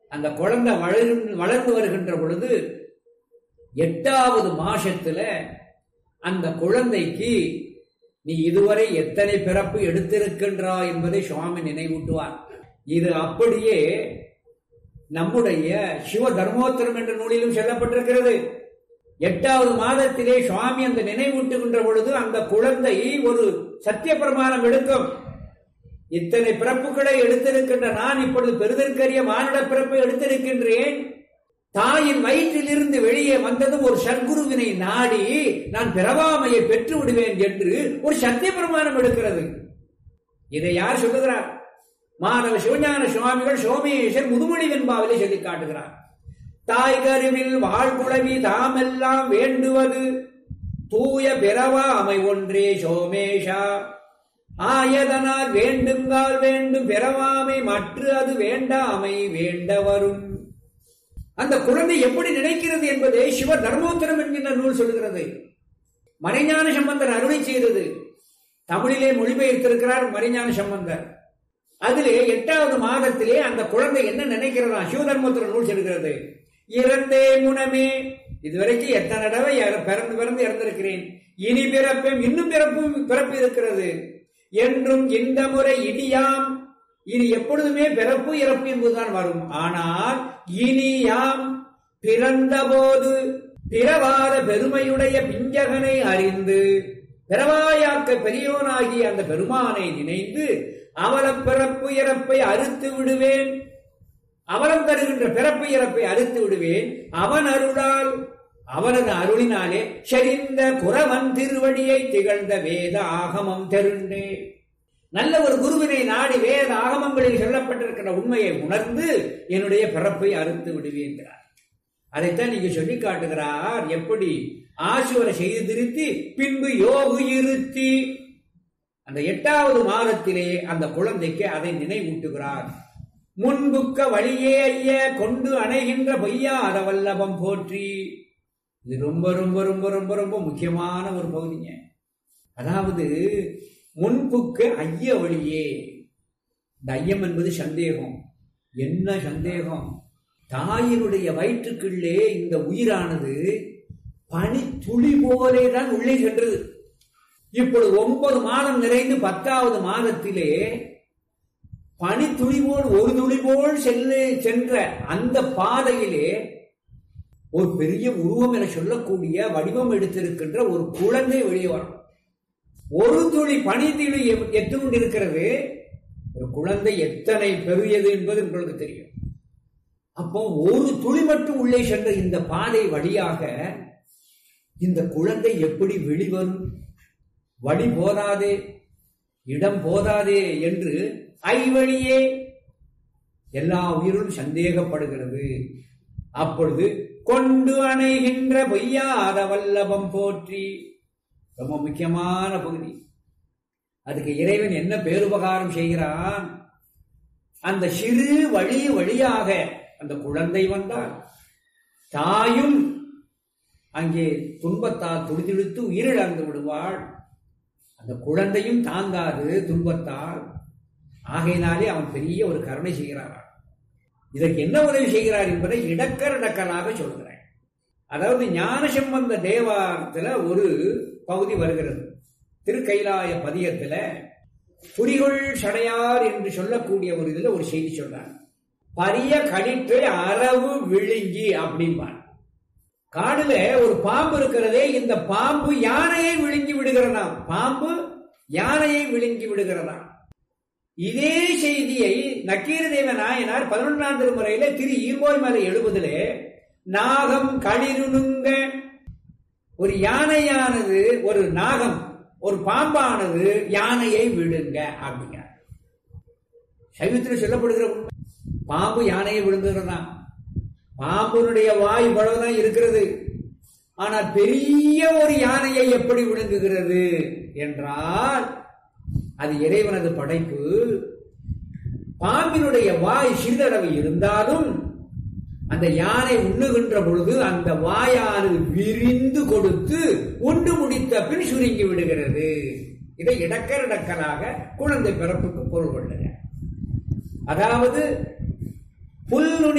அந்த குழந்தை வளர் வளர்ந்து வருகின்ற பொழுது எட்டாவது மாசத்துல அந்த குழந்தைக்கு நீ இதுவரை எத்தனை பிறப்பு எடுத்திருக்கின்றாய் என்பதை சுவாமி நினைவூட்டுவார் இது அப்படியே நம்முடைய சிவ தர்மோத்தரம் என்ற நூலிலும் சொல்லப்பட்டிருக்கிறது எட்டாவது மாதத்திலே சுவாமி அந்த நினைவூட்டுகின்ற பொழுது அந்த குழந்தை ஒரு சத்திய பிரமாணம் எடுக்கும் இத்தனை பிறப்புகளை எடுத்திருக்கின்ற நான் இப்பொழுது பெறுதற்கரிய மானுட பிறப்பை எடுத்திருக்கின்றேன் தாயின் வயிற்றிலிருந்து வெளியே வந்ததும் ஒரு சத்குருவினை நாடி நான் பிறவாமையை பெற்று விடுவேன் என்று ஒரு சத்திய பிரமாணம் எடுக்கிறது இதை யார் சொல்லுகிறார் மாணவ சிவஞான சுவாமிகள் சோமேஸ்வர் முதுமொழி வெண்பாவிலே சொல்லி காட்டுகிறார் தாய் கருவில் வாழ்குழவி தாமெல்லாம் வேண்டுவது தூய பிறவாமை ஒன்றே சோமேஷா ஆயதனால் வேண்டுங்கால் வேண்டும் பிறவாமை மற்ற அது வேண்டாமை வேண்ட வரும் அந்த குழந்தை எப்படி நினைக்கிறது என்பதை சிவ தர்மோத்தரம் என்கின்ற நூல் சொல்லுகிறது மறைஞான சம்பந்தர் அருளை செய்தது தமிழிலே மொழிபெயர்த்திருக்கிறார் மறைஞான சம்பந்தர் அதிலே எட்டாவது மாதத்திலே அந்த குழந்தை என்ன நினைக்கிறதா சிவதர்மோத்தர நூல் சொல்கிறது இறந்தே முனமே இதுவரைக்கும் எத்தனை தடவை இற- பிறந்து பிறந்து இறந்திருக்கிறேன் இனி பிறப்பும் இன்னும் பிறப்பும் பிறப்பு இருக்கிறது என்றும் இந்த முறை இனியாம் இனி எப்பொழுதுமே பிறப்பு இறப்பு என்பதுதான் வரும் ஆனால் இனி யாம் பிறந்தபோது பிறவாத பெருமையுடைய பிஞ்சகனை அறிந்து பிறவாயாக்க பெரியோனாகிய அந்த பெருமானை நினைந்து அவல பிறப்பு இறப்பை அறுத்து விடுவேன் அவலம் தருகின்ற பிறப்பு இறப்பை அறுத்து விடுவேன் அவன் அருளால் அவனது அருளினாலே செறிந்த குறவன் திருவடியை திகழ்ந்த வேத ஆகமம் தெருண்டே நல்ல ஒரு குருவினை நாடி வேத ஆகமங்களில் சொல்லப்பட்டிருக்கிற உண்மையை உணர்ந்து என்னுடைய பிறப்பை அறுத்து விடுவேன்கிறார் அதைத்தான் நீங்க சொல்லி காட்டுகிறார் எப்படி ஆசுவரை செய்து திருத்தி பின்பு யோகு இருத்தி அந்த எட்டாவது மாதத்திலே அந்த குழந்தைக்கு அதை நினைவூட்டுகிறார் முன்புக்க வழியே ஐய கொண்டு அணைகின்ற பொய்யாத வல்லபம் போற்றி இது ரொம்ப ரொம்ப ரொம்ப ரொம்ப ரொம்ப முக்கியமான ஒரு பகுதிங்க அதாவது முன்புக்கு ஐய வழியே இந்த ஐயம் என்பது சந்தேகம் என்ன சந்தேகம் தாயினுடைய வயிற்றுக்குள்ளே இந்த உயிரானது பனி துளி போலே தான் உள்ளே சென்றது இப்பொழுது ஒன்பது மாதம் நிறைந்து பத்தாவது மாதத்திலே பனி துளி போல் ஒரு துளி போல் செல்ல சென்ற அந்த பாதையிலே ஒரு பெரிய உருவம் என சொல்லக்கூடிய வடிவம் எடுத்திருக்கின்ற ஒரு குழந்தை வெளியே வரும் ஒரு துளி பனி துளி எ- எத்துண்டு இருக்கிறது ஒரு குழந்தை எத்தனை பெரியது என்பது உங்களுக்கு தெரியும் அப்போ ஒரு துளி மட்டும் உள்ளே சென்ற இந்த பாதை வழியாக இந்த குழந்தை எப்படி வெளிவரும் வழி போதாதே இடம் போதாதே என்று ஐவழியே எல்லா உயிரும் சந்தேகப்படுகிறது அப்பொழுது கொண்டு அணைகின்ற பொய்யாத வல்லபம் போற்றி ரொம்ப முக்கியமான பகுதி அதுக்கு இறைவன் என்ன பேருபகாரம் செய்கிறான் அந்த சிறு வழி வழியாக அந்த குழந்தை வந்தால் தாயும் அங்கே துன்பத்தால் துடிதுடித்து உயிரிழந்து விடுவாள் அந்த குழந்தையும் தாங்காது துன்பத்தால் ஆகையினாலே அவன் பெரிய ஒரு கருணை செய்கிறாராம் இதற்கு என்ன உதவி செய்கிறார் என்பதை இடக்கரடக்கலாக சொல்கிறேன் அதாவது ஞான சம்பந்த தேவாரத்துல ஒரு பகுதி வருகிறது திருக்கைலாய பதியத்துல புரிகொள் சடையார் என்று சொல்லக்கூடிய ஒரு இதுல ஒரு செய்தி சொல்றாங்க பரிய கடிற்றை அரவு விழுங்கி அப்படிம்பான் காடுல ஒரு பாம்பு இருக்கிறதே இந்த பாம்பு யானையை விழுங்கி விடுகிறதாம் பாம்பு யானையை விழுங்கி விடுகிறதாம் இதே செய்தியை நக்கீரதேவ நாயனார் பதினொன்றாம் திருமுறையில திரு ஈர்வோய் மலை எழுபதிலே நாகம் களிருணுங்க ஒரு யானையானது ஒரு நாகம் ஒரு பாம்பானது யானையை விடுங்க அப்படிங்க சைவத்தில் சொல்லப்படுகிற உண்மை பாம்பு யானையை விழுங்குகிறதா பாம்புனுடைய வாய் இவ்வளவுதான் இருக்கிறது ஆனால் பெரிய ஒரு யானையை எப்படி விழுங்குகிறது என்றால் அது இறைவனது படைப்பு பாம்பினுடைய வாய் சிறிதளவு இருந்தாலும் அந்த யானை உண்ணுகின்ற பொழுது அந்த வாயானது விரிந்து கொடுத்து உண்டு முடித்த பின் சுருங்கி விடுகிறது இதை இடக்கரடக்கலாக குழந்தை பிறப்புக்கு பொருள் கொள்ளுங்க அதாவது புல் நுனி